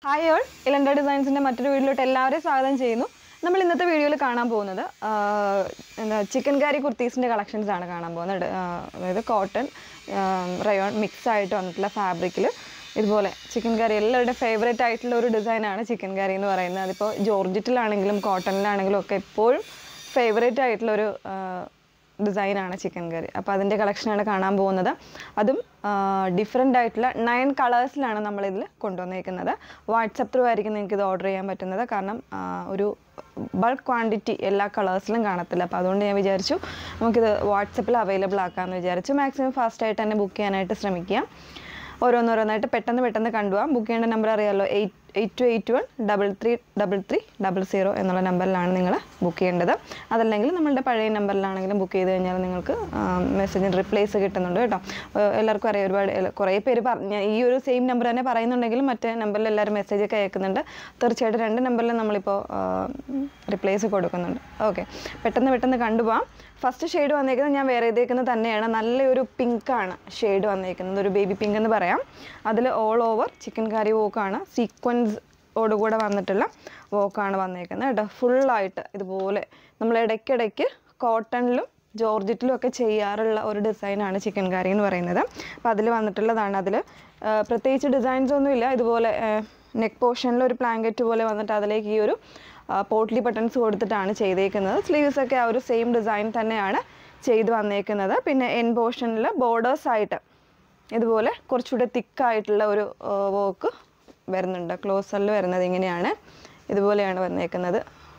hi all ഇലണ്ട ഡിസൈൻസിൻ്റെ മറ്റൊരു വീഡിയോയിലോട്ട് എല്ലാവരെയും സ്വാഗതം ചെയ്യുന്നു നമ്മൾ ഇന്നത്തെ വീഡിയോയിൽ കാണാൻ പോകുന്നത് ആഹ്, എന്താ ചിക്കൻ കാരി കുർത്തീസിൻ്റെ കളക്ഷൻസ് ആണ് കാണാൻ പോകുന്നത് ആഹ്, അതായത് കോട്ടൺ റയോൺ മിക്സ് ആയിട്ട് വന്നിട്ടുള്ള ഫാബ്രിക്കിൽ ഇതുപോലെ ചിക്കൻ കറി എല്ലാവരുടെ ഫേവറേറ്റ് ആയിട്ടുള്ള ഒരു ഡിസൈനാണ് ചിക്കൻ കറി എന്ന് പറയുന്നത് അതിപ്പോൾ ജോർജറ്റിലാണെങ്കിലും കോട്ടണിലാണെങ്കിലും ഒക്കെ എപ്പോഴും ഫേവറേറ്റ് ആയിട്ടുള്ള ഒരു ഡിസൈനാണ് ചിക്കൻ കറി അപ്പോൾ അതിൻ്റെ കളക്ഷനാണ് കാണാൻ പോകുന്നത് അതും ഡിഫറെൻ്റ് ആയിട്ടുള്ള നയൻ കളേഴ്സിലാണ് നമ്മളിതിൽ കൊണ്ടുവന്നേക്കുന്നത് വാട്സപ്പ് ത്രൂ ആയിരിക്കും നിങ്ങൾക്ക് ഇത് ഓർഡർ ചെയ്യാൻ പറ്റുന്നത് കാരണം ആ, ഒരു ബൾക്ക് ക്വാണ്ടിറ്റി എല്ലാ കളേഴ്സിലും കാണത്തില്ല അപ്പോൾ അതുകൊണ്ട് ഞാൻ വിചാരിച്ചു നമുക്കിത് വാട്സപ്പിൽ അവൈലബിൾ ആക്കാമെന്ന് വിചാരിച്ചു മാക്സിമം ഫാസ്റ്റായിട്ട് തന്നെ ബുക്ക് ചെയ്യാനായിട്ട് ശ്രമിക്കുക ഓരോന്നോരോന്നായിട്ട് പെട്ടെന്ന് പെട്ടെന്ന് കണ്ടുപോകാം ബുക്ക് ചെയ്യേണ്ട നമ്പർ അറിയാമല്ലോ eight eight two eight one double three double three double zero എന്നുള്ള നമ്പറിലാണ് നിങ്ങൾ ബുക്ക് ചെയ്യേണ്ടത് അതല്ലെങ്കിൽ നമ്മളുടെ പഴയ നമ്പറിലാണെങ്കിലും ബുക്ക് ചെയ്ത് കഴിഞ്ഞാൽ നിങ്ങൾക്ക് മെസ്സേജിന് റിപ്ലൈസ് കിട്ടുന്നുണ്ട് കേട്ടോ ഏഹ് എല്ലാവർക്കും അറിയാം ഒരുപാട് എല്ല- കുറേ പേര് പറഞ്ഞ ഈ ഒരു സെയിം നമ്പർ തന്നെ പറയുന്നുണ്ടെങ്കിലും മറ്റേ നമ്പറിൽ എല്ലാവരും മെസ്സേജ് ഒക്കെ അയക്കുന്നുണ്ട് തീർച്ചയായിട്ടും രണ്ട് നമ്പറിലും നമ്മളിപ്പോൾ റിപ്ലൈസ് കൊടുക്കുന്നുണ്ട് ഓക്കെ പെട്ടെന്ന് പെട്ടെന്ന് കണ്ടുപോകാം ഫസ്റ്റ് ഷെയ്ഡ് വന്നേക്കുന്നത് ഞാൻ വേറെ ചെയ്തേക്കുന്നത് തന്നെയാണ് നല്ലൊരു പിങ്കാണ് ഷെയ്ഡ് വന്നേക്കുന്നത് ഒരു ബേബി പിങ്ക് എന്ന് പറയാം അതിൽ ഓൾ ഓവർ ചിക്കൻ കറി വോക്കാണ് സീക്വൻസ് ഓടുകൂടെ വന്നിട്ടുള്ള വോക്കാണ് വന്നേക്കുന്നത് കേട്ടോ ഫുള്ളായിട്ട് ഇതുപോലെ നമ്മൾ ഇടയ്ക്കിടയ്ക്ക് കോട്ടണിലും ജോർജറ്റിലും ഒക്കെ ചെയ്യാറുള്ള ഒരു ഡിസൈനാണ് ചിക്കൻ കറി എന്ന് പറയുന്നത് അപ്പോൾ അതിൽ വന്നിട്ടുള്ളതാണ് അതിൽ പ്രത്യേകിച്ച് ഡിസൈൻസ് ഒന്നുമില്ല ഇതുപോലെ നെക്ക് പോർഷനിൽ ഒരു പ്ലാങ്കറ്റ് പോലെ വന്നിട്ട് അതിലേക്ക് ഈ ഒരു പോട്ട്ലി ബട്ടൺസ് കൊടുത്തിട്ടാണ് ചെയ്തേക്കുന്നത് സ്ലീവ്സ് ഒക്കെ ആ ഒരു സെയിം ഡിസൈൻ തന്നെയാണ് ചെയ്ത് വന്നേക്കുന്നത് പിന്നെ എൻ പോർഷനിൽ ബോർഡേഴ്സ് ആയിട്ട് ഇതുപോലെ കുറച്ചുകൂടെ തിക്കായിട്ടുള്ള ഒരു വർക്ക് വരുന്നുണ്ട് ക്ലോസറിൽ വരുന്നത് ഇങ്ങനെയാണ് ഇതുപോലെയാണ് വന്നേക്കുന്നത്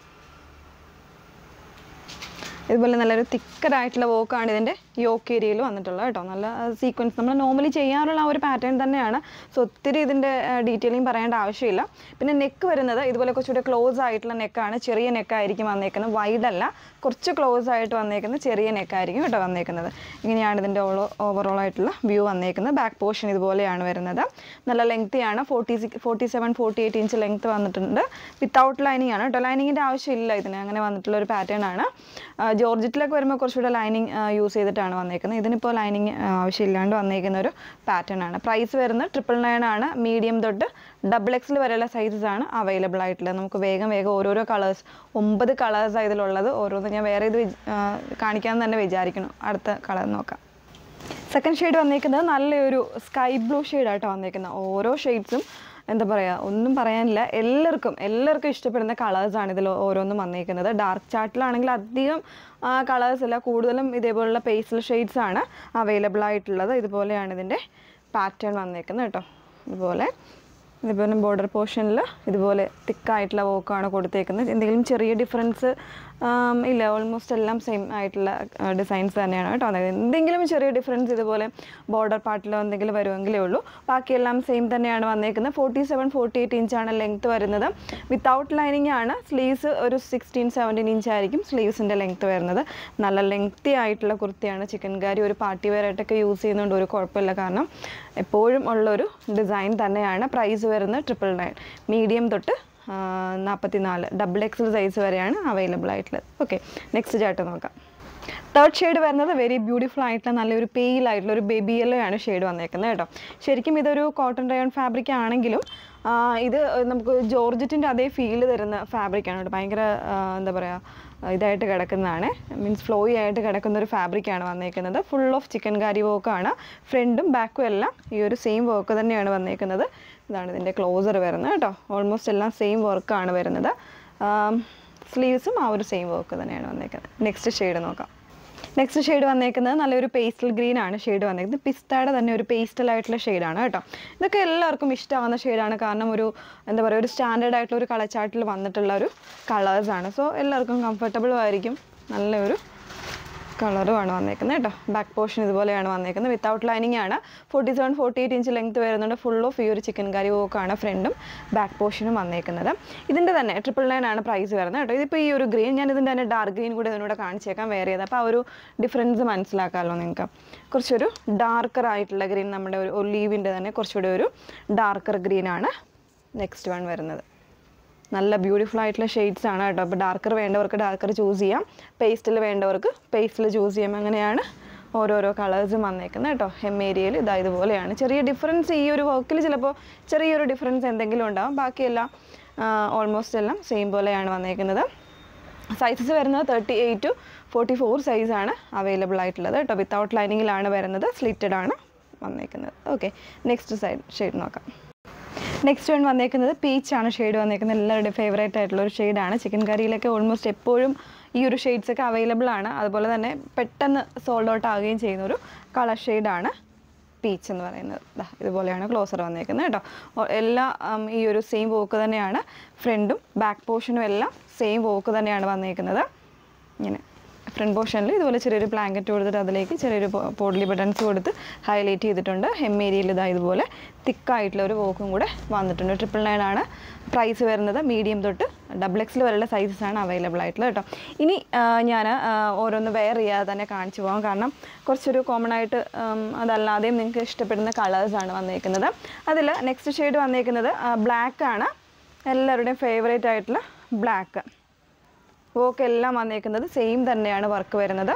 ഇതുപോലെ നല്ലൊരു തിക്കഡായിട്ടുള്ള വോക്കാണ് ഇതിൻ്റെ യോക്ക് ഏരിയയിൽ വന്നിട്ടുള്ളത് കേട്ടോ നല്ല സീക്വൻസ് നമ്മൾ നോർമലി ചെയ്യാറുള്ള ആ ഒരു പാറ്റേൺ തന്നെയാണ് സോ ഒത്തിരി ഇതിൻ്റെ ഡീറ്റെയിലിംഗ് പറയേണ്ട ആവശ്യമില്ല പിന്നെ നെക്ക് വരുന്നത് ഇതുപോലെ കുറച്ചുകൂടെ ക്ലോസ് ആയിട്ടുള്ള നെക്കാണ് ചെറിയ നെക്കായിരിക്കും വന്നേക്കുന്നത് വൈഡ് അല്ല കുറച്ച് ക്ലോസ് ആയിട്ട് വന്നേക്കുന്ന ചെറിയ നെക്കായിരിക്കും കേട്ടോ വന്നേക്കുന്നത് ഇങ്ങനെയാണ് ഇതിൻ്റെ ഓൾ ഓവറോൾ ആയിട്ടുള്ള വ്യൂ വന്നേക്കുന്നത് ബാക്ക് പോർഷൻ ഇതുപോലെയാണ് വരുന്നത് നല്ല ലെങ്തിയാണ് forty six forty seven forty eight inch length വന്നിട്ടുണ്ട് വിത്തൗട്ട് ലൈനിങ് ആണ് കേട്ടോ ലൈനിങ്ങിൻ്റെ ആവശ്യമില്ല ഇതിന് അങ്ങനെ വന്നിട്ടുള്ള ഒരു പാറ്റേൺ ആണ് ജോർജറ്റിലൊക്കെ വരുമ്പോൾ കുറച്ചുകൂടെ ലൈനിങ് യൂസ് ചെയ്തിട്ടാണ് വന്നേക്കുന്നത് ഇതിനിപ്പോൾ ലൈനിങ് ആവശ്യമില്ലാണ്ട് വന്നേക്കുന്ന ഒരു പാറ്റേൺ ആണ് പ്രൈസ് വരുന്നത് ട്രിപ്പിൾ നയൻ ആണ് മീഡിയം തൊട്ട് ഡബിൾ എക്സിൽ വരെയുള്ള സൈസസ് ആണ് അവൈലബിൾ ആയിട്ടുള്ളത് നമുക്ക് വേഗം വേഗം ഓരോരോ കളേഴ്സ് ഒമ്പത് കളേഴ്സാണ് ഇതിലുള്ളത് ഓരോന്ന് ഞാൻ വേറെ ഇത് വിച്- ആ, കാണിക്കാമെന്ന് തന്നെ വിചാരിക്കണം അടുത്ത കളർ നോക്കാം സെക്കൻഡ് ഷെയ്ഡ് വന്നേക്കുന്നത് നല്ലൊരു സ്കൈ ബ്ലൂ ഷെയ്ഡായിട്ട് വന്നേക്കുന്നത് ഓരോ ഷെയ്ഡ്സും എന്താ പറയുക ഒന്നും പറയാനില്ല എല്ലാവർക്കും എല്ലാവർക്കും ഇഷ്ടപ്പെടുന്ന കളേഴ്സാണ് ഇതിൽ ഓരോന്നും വന്നേക്കുന്നത് ഡാർക്ക് ചാർട്ടിലാണെങ്കിൽ അധികം കളേഴ്സ് ഇല്ല കൂടുതലും ഇതേപോലുള്ള പേസ്റ്റൽ ഷെയ്ഡ്സ് ആണ് അവൈലബിൾ ആയിട്ടുള്ളത് ഇതുപോലെയാണ് ഇതിൻ്റെ പാറ്റേൺ വന്നേക്കുന്നത് കേട്ടോ ഇതുപോലെ ഇതുപോലെ ബോർഡർ പോർഷനിൽ ഇതുപോലെ തിക്കായിട്ടുള്ള വോക്കാണ് കൊടുത്തേക്കുന്നത് എന്തെങ്കിലും ചെറിയ ഡിഫറൻസ് ഇല്ല ഓൾമോസ്റ്റ് എല്ലാം സെയിം ആയിട്ടുള്ള ഡിസൈൻസ് തന്നെയാണ് കേട്ടോ അതായത് എന്തെങ്കിലും ചെറിയ ഡിഫറൻസ് ഇതുപോലെ ബോർഡർ പാർട്ടിലോ എന്തെങ്കിലും വരുമെങ്കിലേ ഉള്ളൂ ബാക്കിയെല്ലാം സെയിം തന്നെയാണ് വന്നേക്കുന്നത് ഫോർട്ടി സെവൻ ഫോർട്ടി എയ്റ്റ് ഇഞ്ചാണ് ലെങ്ത് വരുന്നത് വിത്തൗട്ട് ലൈനിങ് ആണ് സ്ലീവ്സ് ഒരു സിക്സ്റ്റീൻ സെവൻറ്റീൻ ഇഞ്ച് ആയിരിക്കും സ്ലീവ്സിൻ്റെ ലെങ്ത് വരുന്നത് നല്ല ലെങ്തി ആയിട്ടുള്ള കുർത്തിയാണ് ചിക്കൻ കാരി ഒരു പാർട്ടി വെയർ ആയിട്ടൊക്കെ യൂസ് ചെയ്യുന്നതുകൊണ്ട് ഒരു കുഴപ്പമില്ല കാരണം എപ്പോഴും ഉള്ളൊരു ഡിസൈൻ തന്നെയാണ് പ്രൈസ് വരുന്നത് ട്രിപ്പിൾ നയൻ മീഡിയം തൊട്ട് നാൽപ്പത്തി നാല് ഡബിൾ എക്സൽ സൈസ് വരെയാണ് അവൈലബിൾ ആയിട്ടുള്ളത് ഓക്കെ നെക്സ്റ്റ് ചാർട്ട് നോക്കാം തേർഡ് ഷെയ്ഡ് വരുന്നത് വെരി ബ്യൂട്ടിഫുൾ ആയിട്ടുള്ള നല്ലൊരു പെയിൽ ആയിട്ടുള്ള ഒരു ബേബി യെല്ലോ ആണ് ഷെയ്ഡ് വന്നേക്കുന്നത് കേട്ടോ ശരിക്കും ഇതൊരു കോട്ടൺ റയോൺ ഫാബ്രിക് ആണെങ്കിലും ആ, ഇത് നമുക്ക് ജോർജറ്റിൻ്റെ അതേ ഫീൽ തരുന്ന ഫാബ്രിക്കാണ് കേട്ടോ ഭയങ്കര ആ, എന്താ പറയുക ഇതായിട്ട് കിടക്കുന്നതാണ് മീൻസ് ഫ്ലോയി ആയിട്ട് കിടക്കുന്ന ഒരു ഫാബ്രിക്കാണ് വന്നേക്കുന്നത് ഫുൾ ഓഫ് ചിക്കൻ കാരി വർക്കാണ് ഫ്രണ്ടും ബാക്കും എല്ലാം ഈ ഒരു സെയിം വർക്ക് തന്നെയാണ് വന്നേക്കുന്നത് ഇതാണ് ഇതിൻ്റെ ക്ലോസർ വരുന്നത് കേട്ടോ ഓൾമോസ്റ്റ് എല്ലാം സെയിം വർക്കാണ് വരുന്നത് സ്ലീവ്സും ആ ഒരു സെയിം വർക്ക് തന്നെയാണ് വന്നേക്കുന്നത് നെക്സ്റ്റ് ഷെയ്ഡ് നോക്കാം നെക്സ്റ്റ് ഷെയ്ഡ് വന്നേക്കുന്നത് നല്ലൊരു പേസ്റ്റൽ ഗ്രീൻ ആണ് ഷെയ്ഡ് വന്നേക്കുന്നത് പിസ്തയുടെ തന്നെ ഒരു പേസ്റ്റൽ ആയിട്ടുള്ള ഷെയ്ഡാണ് കേട്ടോ ഇതൊക്കെ എല്ലാവർക്കും ഇഷ്ടമാകുന്ന ഷെയ്ഡാണ് കാരണം ഒരു എന്താ പറയുക ഒരു സ്റ്റാൻഡേർഡ് ആയിട്ടുള്ള ഒരു കളർ ചാർട്ടിൽ വന്നിട്ടുള്ള ഒരു കളേഴ്സാണ് സോ എല്ലാവർക്കും കംഫർട്ടബിളും ആയിരിക്കും നല്ലൊരു കളറുമാണ് വന്നേക്കുന്നത് കേട്ടോ ബാക്ക് പോർഷൻ ഇതുപോലെയാണ് വന്നേക്കുന്നത് വിത്തൗട്ട് ലൈനിങ് ആണ് forty seven forty eight inch length വരുന്നുണ്ട് ഫുൾ ഓഫ് ഈ ഒരു ചിക്കൻ കറി വോക്കാണ് ഫ്രണ്ടും ബാക്ക് പോർഷനും വന്നേക്കുന്നത് ഇതിൻ്റെ തന്നെ ട്രിപ്പിൾ നയൻ ആണ് പ്രൈസ് വരുന്നത് കേട്ടോ ഇതിപ്പോൾ ഈ ഒരു ഗ്രീൻ ഞാൻ ഇതിൻ്റെ തന്നെ ഡാർക്ക് ഗ്രീൻ കൂടി ഇതിനൂടെ കാണിച്ചേക്കാം വേറെ ചെയ്ത് അപ്പോൾ ആ ഒരു ഡിഫറൻസ് മനസ്സിലാക്കാമല്ലോ നിങ്ങൾക്ക് കുറച്ചൊരു ഡാർക്കർ ആയിട്ടുള്ള ഗ്രീൻ നമ്മുടെ ഒരു ഒലീവിൻ്റെ തന്നെ കുറച്ചുകൂടി ഒരു ഡാർക്കർ ഗ്രീൻ ആണ് നെക്സ്റ്റ് വൺ വരുന്നത് നല്ല ബ്യൂട്ടിഫുൾ ആയിട്ടുള്ള ഷെയ്ഡ്സ് ആണ് കേട്ടോ അപ്പോൾ ഡാർക്കർ വേണ്ടവർക്ക് ഡാർക്കർ ചൂസ് ചെയ്യാം പേസ്റ്റിൽ വേണ്ടവർക്ക് പേസ്റ്റിൽ ചൂസ് ചെയ്യാം അങ്ങനെയാണ് ഓരോരോ കളേഴ്സും വന്നേക്കുന്നത് കേട്ടോ ഹെം ഏരിയയിൽ ഇതാ ഇതുപോലെയാണ് ചെറിയ ഡിഫറൻസ് ഈ ഒരു വർക്കിൽ ചിലപ്പോൾ ചെറിയൊരു ഡിഫറൻസ് എന്തെങ്കിലും ഉണ്ടാവും ബാക്കിയെല്ലാം ഓൾമോസ്റ്റ് എല്ലാം സെയിം പോലെയാണ് വന്നേക്കുന്നത് സൈസസ് വരുന്നത് thirty eight to forty four സൈസാണ് അവൈലബിൾ ആയിട്ടുള്ളത് കേട്ടോ വിത്തൗട്ട് ലൈനിങ്ങിലാണ് വരുന്നത് സ്ലിറ്റഡ് ആണ് വന്നേക്കുന്നത് ഓക്കെ നെക്സ്റ്റ് സൈഡ് ഷെയ്ഡ് നോക്കാം നെക്സ്റ്റ് വൺ വന്നേക്കുന്നത് പീച്ചാണ് ഷെയ്ഡ് വന്നേക്കുന്നത് എല്ലാവരുടെയും ഫേവറേറ്റ് ആയിട്ടുള്ള ഒരു ഷെയ്ഡാണ് ചിക്കൻ കറിയിലൊക്കെ ഓൾമോസ്റ്റ് എപ്പോഴും ഈ ഒരു ഷെയ്ഡ്സ് ഒക്കെ അവൈലബിൾ ആണ് അതുപോലെ തന്നെ പെട്ടെന്ന് സോൾഡ് ഔട്ട് ആവുകയും ചെയ്യുന്ന ഒരു കളർ ഷെയ്ഡാണ് പീച്ച് എന്ന് പറയുന്നത് ദാ ഇതുപോലെയാണ് ക്ലോസർ വന്നേക്കുന്നത് കേട്ടോ ഓ- എല്ലാ ഉം, ഈ ഒരു സെയിം വോക്ക് തന്നെയാണ് ഫ്രണ്ടും ബാക്ക് പോർഷനും എല്ലാം സെയിം വോക്ക് തന്നെയാണ് വന്നേക്കുന്നത് ഇങ്ങനെ ഫ്രണ്ട് പോർഷനിൽ ഇതുപോലെ ചെറിയൊരു ബ്ലാങ്കറ്റ് കൊടുത്തിട്ട് അതിലേക്ക് ചെറിയൊരു പോഡ്ലി ബട്ടൺസ് കൊടുത്ത് ഹൈലൈറ്റ് ചെയ്തിട്ടുണ്ട് ഹെം ഏരിയയിൽ ഇതാ ഇതുപോലെ തിക്കായിട്ടുള്ള ഒരു വോക്കും കൂടെ വന്നിട്ടുണ്ട് ട്രിപ്പിൾ നയൻ ആണ് പ്രൈസ് വരുന്നത് മീഡിയം തൊട്ട് ഡബിൾ എക്സിൽ വരെയുള്ള സൈസസ് ആണ് അവൈലബിൾ ആയിട്ടുള്ളത് കേട്ടോ ഇനി ഞാൻ ഓരോന്ന് വെയർ ചെയ്യാതെ തന്നെ കാണിച്ചു പോകാം കാരണം കുറച്ചൊരു കോമൺ ആയിട്ട് ഉം, അതല്ലാതെയും നിങ്ങൾക്ക് ഇഷ്ടപ്പെടുന്ന കളേഴ്സാണ് വന്നേക്കുന്നത് അതിൽ നെക്സ്റ്റ് ഷെയ്ഡ് വന്നേക്കുന്നത് ബ്ലാക്ക് ആണ് എല്ലാവരുടെയും ഫേവറേറ്റ് ആയിട്ടുള്ള ബ്ലാക്ക് വോക്ക് എല്ലാം വന്നേക്കുന്നത് സെയിം തന്നെയാണ് വർക്ക് വരുന്നത്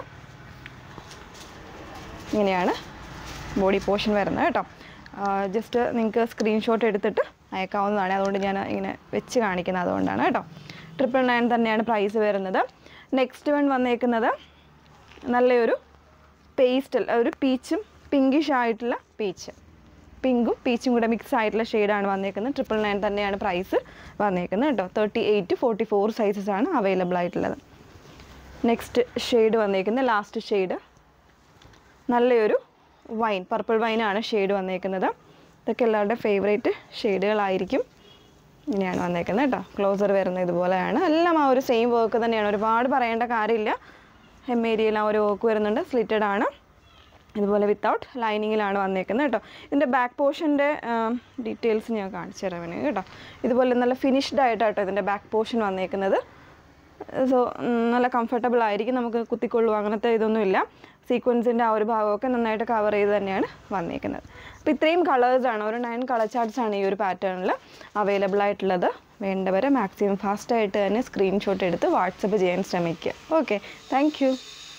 ഇങ്ങനെയാണ് ബോഡി പോർഷൻ വരുന്നത് കേട്ടോ ജസ്റ്റ് നിങ്ങൾക്ക് സ്ക്രീൻഷോട്ട് എടുത്തിട്ട് അയക്കാവുന്നതാണ് അതുകൊണ്ട് ഞാൻ ഇങ്ങനെ വെച്ച് കാണിക്കുന്നത് അതുകൊണ്ടാണ് കേട്ടോ ട്രിപ്പിൾ നയൻ തന്നെയാണ് പ്രൈസ് വരുന്നത് നെക്സ്റ്റ് വൺ വന്നേക്കുന്നത് നല്ലൊരു പേസ്റ്റൽ ഒരു പീച്ചും പിങ്കിഷ് ആയിട്ടുള്ള പീച്ച് പിങ്കും പീച്ചും കൂടെ മിക്സ് ആയിട്ടുള്ള ഷെയ്ഡാണ് വന്നേക്കുന്നത് ട്രിപ്പിൾ നയൻ തന്നെയാണ് പ്രൈസ് വന്നേക്കുന്നത് കേട്ടോ thirty eight forty four sizes ആണ് അവൈലബിൾ ആയിട്ടുള്ളത് നെക്സ്റ്റ് ഷെയ്ഡ് വന്നേക്കുന്നത് ലാസ്റ്റ് ഷെയ്ഡ് നല്ലൊരു വൈൻ പർപ്പിൾ വൈനാണ് ഷെയ്ഡ് വന്നേക്കുന്നത് ഇതൊക്കെ എല്ലാവരുടെ ഫേവറേറ്റ് ഷെയ്ഡുകളായിരിക്കും ഇങ്ങനെയാണ് വന്നേക്കുന്നത് കേട്ടോ ക്ലോസർ വരുന്നത് ഇതുപോലെയാണ് എല്ലാം ആ ഒരു സെയിം വർക്ക് തന്നെയാണ് ഒരുപാട് പറയേണ്ട കാര്യമില്ല ഹെം ഏരിയയിൽ ആ ഒരു വർക്ക് വരുന്നുണ്ട് സ്ലിറ്റഡ് ആണ് ഇതുപോലെ വിത്തൗട്ട് ലൈനിങ്ങിലാണ് വന്നേക്കുന്നത് കേട്ടോ ഇതിൻ്റെ ബാക്ക് പോർഷൻ്റെ ഡീറ്റെയിൽസ് ഞാൻ കാണിച്ചു തരാം വേണമെങ്കിൽ കേട്ടോ ഇതുപോലെ നല്ല ഫിനിഷ്ഡ് ആയിട്ടാട്ടോ ഇതിൻ്റെ ബാക്ക് പോർഷൻ വന്നേക്കുന്നത് സോ നല്ല കംഫർട്ടബിൾ ആയിരിക്കും നമുക്ക് കുത്തിക്കൊള്ളുക അങ്ങനത്തെ ഇതൊന്നുമില്ല സീക്വൻസിൻ്റെ ആ ഒരു ഭാഗമൊക്കെ നന്നായിട്ട് കവർ ചെയ്ത് തന്നെയാണ് വന്നേക്കുന്നത് അപ്പോൾ ഇത്രയും കളേഴ്സാണ് ഒരു നയൻ കളർ ചാർട്ട്സാണ് ഈ ഒരു പാറ്റേണിൽ അവൈലബിൾ ആയിട്ടുള്ളത് വേണ്ടവരെ മാക്സിമം ഫാസ്റ്റായിട്ട് തന്നെ സ്ക്രീൻഷോട്ട് എടുത്ത് വാട്സപ്പ് ചെയ്യാൻ ശ്രമിക്കുക ഓക്കെ താങ്ക്